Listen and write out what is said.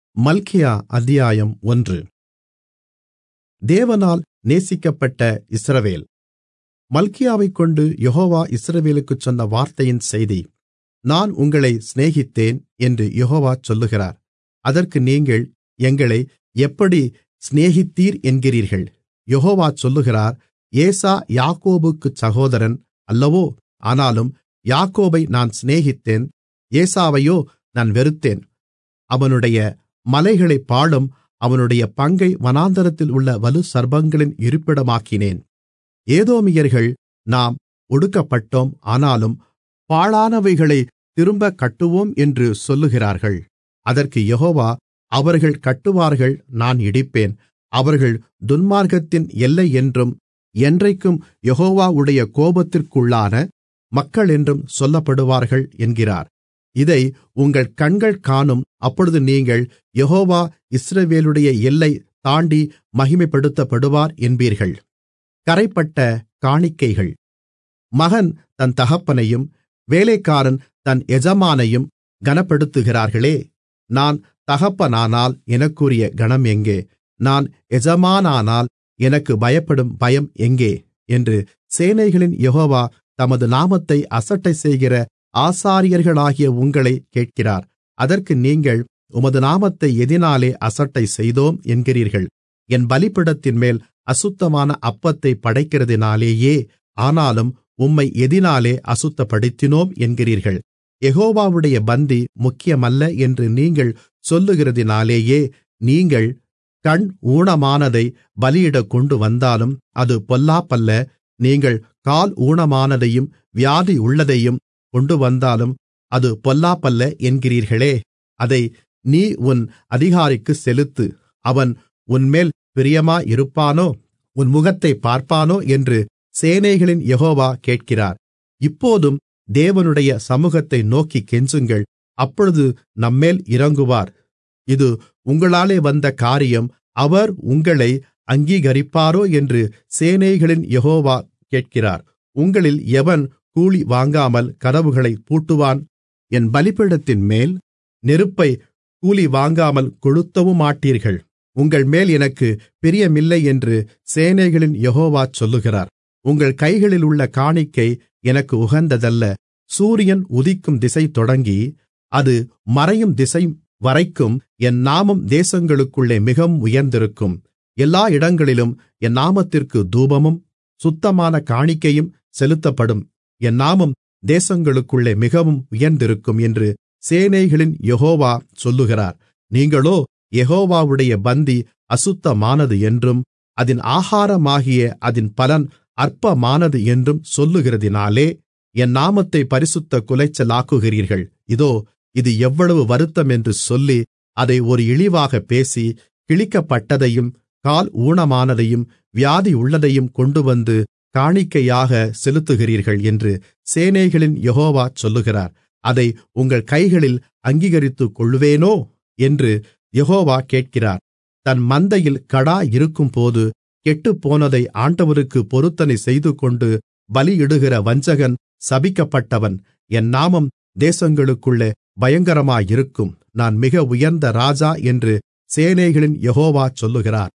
மல்கியா அத்தியாயம் ஒன்று தேவனால் நேசிக்கப்பட்ட இஸ்ரவேல் மல்கியாவைக்கொண்டு யெகோவா இஸ்ரவேலுக்குச் சொன்ன வார்த்தையின் செய்தி நான் உங்களை சிநேகித்தேன் என்று யெகோவா சொல்லுகிறார் அதற்கு நீங்கள் எங்களை எப்படி சிநேகித்தீர் என்கிறீர்கள் யெகோவா சொல்லுகிறார் ஏசா யாக்கோபுக்குச் சகோதரன் அல்லவோ ஆனாலும் யாக்கோபை நான் சிநேகித்தேன் ஏசாவையோ நான் வெறுத்தேன் அவனுடைய மலைகளைப் பாழும் அவனுடைய பங்கை வனாந்தரத்தில் உள்ள வலுசர்ப்பங்களின் இருப்பிடமாக்கினேன் ஏதோமியர்கள் நாம் ஒடுக்கப்பட்டோம் ஆனாலும் பாழானவைகளைத் திரும்பக் கட்டுவோம் என்று சொல்லுகிறார்கள் அதற்கு யெகோவா அவர்கள் கட்டுவார்கள் நான் இடிப்பேன் அவர்கள் துன்மார்க்கத்தின் எல்லையென்றும் என்றைக்கும் யெகோவாவுடைய கோபத்திற்குள்ளான மக்களென்றும் சொல்லப்படுவார்கள் என்கிறார் இதை உங்கள் கண்கள் காணும் அப்பொழுது நீங்கள் யெகோவா இஸ்ரவேலுடைய எல்லை தாண்டி மகிமைப்படுத்தப்படுவார் என்பீர்கள் கறைப்பட்ட காணிக்கைகள் மகன் தன் தகப்பனையும் வேலைக்காரன் தன் எஜமானையும் கனப்படுத்துகிறார்களே நான் தகப்பனானால் எனக்குரிய கனம் எங்கே நான் எஜமானானால் எனக்கு பயப்படும் பயம் எங்கே என்று சேனைகளின் யெகோவா தமது நாமத்தை அசட்டைசெய்கிற ஆசாரியர்களாகிய உங்களைக் கேட்கிறார் அதற்கு நீங்கள் உமது நாமத்தை எதினாலே அசட்டை செய்தோம் என்கிறீர்கள் என் பலிபீடத்தின்மேல் அசுத்தமான அப்பத்தைப் படைக்கிறதினாலேயே ஆனாலும் உம்மை எதினாலே அசுத்தப்படுத்தினோம் என்கிறீர்கள் யெகோவாவுடைய பந்தி முக்கியமல்ல என்று நீங்கள் சொல்லுகிறதினாலேயே நீங்கள் கண் ஊனமானதை பலியிடக் கொண்டு வந்தாலும் அது பொல்லாப்பல்ல நீங்கள் கால் ஊனமானதையும் வியாதி உள்ளதையும் கொண்டுவந்தாலும் அது பொல்லாப்பல்ல என்கிறீர்களே அதை நீ உன் அதிகாரிக்குச் செலுத்து அவன் உன்மேல் பிரியமாயிருப்பானோ உன் முகத்தைப் பார்ப்பானோ என்று சேனைகளின் யெகோவா கேட்கிறார் இப்போதும் தேவனுடைய சமூகத்தை நோக்கிக் கெஞ்சுங்கள் அப்பொழுது நம்மேல் இறங்குவார் இது உங்களாலே வந்த காரியம் அவர் உங்களை அங்கீகரிப்பாரோ என்று சேனைகளின் யெகோவா கேட்கிறார் உங்களில் எவன் கூலி வாங்காமல் கதவுகளைப் பூட்டுவான் என் பலிபீடத்தின்மேல் நெருப்பை கூலி வாங்காமல் கொளுத்தவுமாட்டீர்கள் உங்கள்மேல் எனக்கு பிரியமில்லை என்று சேனைகளின் யெகோவா சொல்லுகிறார் உங்கள் கைகளில் உள்ள காணிக்கை எனக்கு உகந்ததல்ல சூரியன் உதிக்கும் திசை தொடங்கி அது மறையும் திசை வரைக்கும் என் நாமம் தேசங்களுக்குள்ளே மிகவும் உயர்ந்திருக்கும் எல்லா இடங்களிலும் என் நாமத்திற்கு தூபமும் சுத்தமான காணிக்கையும் செலுத்தப்படும் என் நாமம் தேசங்களுக்குள்ளே மிகவும் உயர்ந்திருக்கும் என்று சேனைகளின் யெகோவா சொல்லுகிறார் நீங்களோ யெகோவாவுடைய பந்தி அசுத்தமானது என்றும் அதின் ஆகாரமாகிய அதின் பலன் அற்பமானது என்றும் சொல்லுகிறதினாலே என் நாமத்தை பரிசுத்த குலைச்சலாக்குகிறீர்கள் இதோ இது எவ்வளவு வருத்தம் என்று சொல்லி அதை ஒரு இழிவாக பேசி கிழிக்கப்பட்டதையும் கால் ஊனமானதையும் வியாதியுள்ளதையும் கொண்டுவந்து காணிக்கையாக செலுத்துகிறீர்கள் என்று சேனைகளின் யெகோவா சொல்லுகிறார் அதை உங்கள் கைகளில் அங்கீகரித்துக் கொள்வேனோ என்று யெகோவா கேட்கிறார் தன் மந்தையில் கடா இருக்கும்போது கெட்டுப்போனதை ஆண்டவருக்கு பொருத்தனை செய்துகொண்டு பலியிடுகிற வஞ்சகன் சபிக்கப்பட்டவன் என் நாமம் தேசங்களுக்குள்ளே பயங்கரமாயிருக்கும் நான் மிக உயர்ந்த ராஜா என்று சேனைகளின் யெகோவா சொல்லுகிறார்